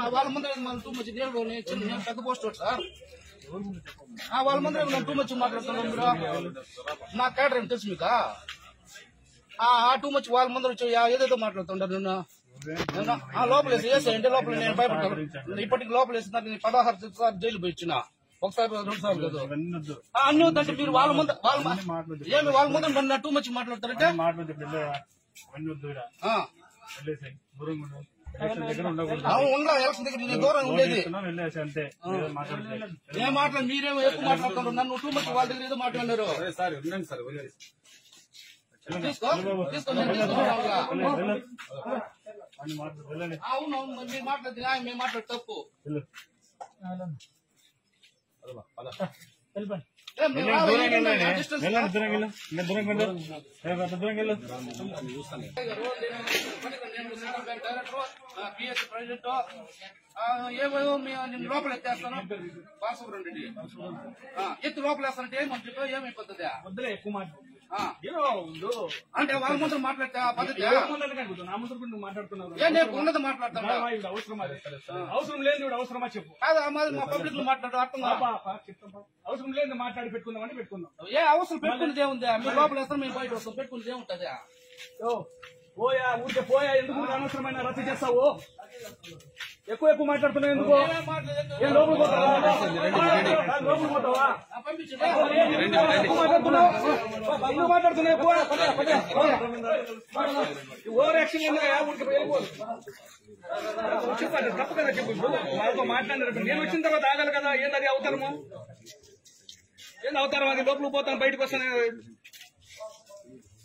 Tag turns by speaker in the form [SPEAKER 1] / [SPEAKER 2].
[SPEAKER 1] వాళ్ళ ముందర మనం టూ మచ్ నేను నేను చిన్న నేను పెద్ద పోస్ట్ సార్ ఆ, వాళ్ళ ముందర నేను టూ మచ్ మాట్లాడుతున్నాను మీరు నా క్యాటర్ ఏం తెలుసు మీకు ఆ టూ మచ్ వాళ్ళ ముందర వచ్చి ఆ, ఏదేదో మాట్లాడుతుంటారు నిన్ను నిన్న, ఆ, లోపల వేసి వేసేయండి లోపల నేను భయపడతాను ఇప్పటికి లోపల వేసిన నేను పదహారు సార్లు జైలు పోయి ఇచ్చిన ఒకసారి రెండు సార్లు కాదు
[SPEAKER 2] ఇవన్నీ వద్దు
[SPEAKER 1] ఆ, అన్ని వద్దంటే మీరు వాళ్ళ ముందు వాళ్ళ మ- ఏమి వాళ్ళ ముందు నన్ను టూ మచ్ మాట్లాడతారంటే
[SPEAKER 2] మాట్లాడితే ఇప్పుడు వెళ్ళేవా? అవన్నీ వద్దు ఈడ.
[SPEAKER 1] ఆ,
[SPEAKER 2] వెళ్ళేసేయ్. దూరంగా ఉండు. ఎలక్షన్ దగ్గర ఉండకూడదు.
[SPEAKER 1] అవును ఉండాలి ఎలక్షన్ దగ్గర నేను దూరం ఉండేది
[SPEAKER 2] చెప్తున్నావు, వెళ్ళేసి అంతే ఏదో మాట్లాడలేదు.
[SPEAKER 1] ఏం మాట్లాడు మీరేమో ఎక్కువ మాట్లాడుతున్నారు నన్ను టూ మచ్ వాళ్ళ దగ్గర ఏదో మాట్లాడినారు
[SPEAKER 3] సార్ ఉండండి సార్ వదిలేసి
[SPEAKER 1] తీసుకో తీసుకో నేను తీసుకుంటాను.
[SPEAKER 2] అని మాట్లాడు. వెళ్ళండి.
[SPEAKER 1] అవును అవును మరి మీరు మాట్లాడితే న్యాయం మేము మాట్లాడి తప్పు
[SPEAKER 2] వెళ్ళు.
[SPEAKER 1] ఏం మీరు
[SPEAKER 2] వెళ్ళండి,
[SPEAKER 1] రావాలి,
[SPEAKER 2] దూరంగా
[SPEAKER 1] ఏంటండి?
[SPEAKER 2] వెళ్ళండి.
[SPEAKER 1] ఆ distance
[SPEAKER 2] వెళ్ళండి, దూరంగా వెళ్ళు. ఇంకా దూరంగా వెళ్ళు. ఏ, అంత దూరంగా వెళ్ళు.
[SPEAKER 1] పిఎస్ ప్రెసిడెంట్ ఏమో నేను లోపల ఎత్తేస్తాను వాసుపురం రెడ్డి ఆ, ఎత్తి లోపల వేస్తానంటే ఏమని చెప్పి ఏమైపోతుంది
[SPEAKER 4] వద్దులే ఎక్కువ మాట్లాడు
[SPEAKER 1] ఆ,
[SPEAKER 4] ఏదో ఉండు
[SPEAKER 1] అంటే వాళ్ళ ముందు మాట్లాడితే ఆ పద్ధతి
[SPEAKER 4] ఎవరి ముందర కనుక నా ముందర కూడా నువ్వు మాట్లాడుతున్నావు
[SPEAKER 1] ఏ నేను ఉన్నది మాట్లాడతాను
[SPEAKER 4] బావా, ఇది అవసరమా అవసరం లేదు ఇప్పుడు అవసరమా చెప్పు
[SPEAKER 1] కాదు మాది మా పబ్లిక్ లో మాట్లాడు అర్థం కాదు.
[SPEAKER 4] పాపా, పా, చెప్తాం పా. అవసరం లేదు మాట్లాడి పెట్టుకుందామని పెట్టుకుందాం
[SPEAKER 1] ఏ అవసరం పెట్టుకునేది ఏముంది మీరు లోపల వేస్తాం మేము బయట వస్తాం పెట్టుకునేది ఏముంటది
[SPEAKER 4] ఓ, పోయా ఊరికే పోయా ఎందుకు ఊరికే అనవసరమైన రద్దు చేస్తావు ఎక్కువ ఎక్కువ మాట్లాడుతున్నావు ఎందుకు
[SPEAKER 1] ఏం మాట్లాడలేదు.
[SPEAKER 4] ఏం లోపలికి పోతావా కాదు, లోపలికి పోతావా
[SPEAKER 1] ఆ, పంపించండి.
[SPEAKER 4] ఎక్కువ మాట్లాడుతున్నావు ఎందుకు మాట్లాడుతున్నావు ఎక్కువ పద, పద, పద. ఈ ఓవర్ యాక్షన్ ఎందుకయ్యా ఊరికి పోయి వెళ్ళిపో. చెప్పండి తప్పు కదా చెప్పు ఇప్పుడు వాళ్ళతో మాట్లాడినారు నేను వచ్చిన తర్వాత ఆగాలి కదా ఏంది అది అవతారము ఏంది అవతారం అది లోపలికి పోతాను బయటకు వస్తాను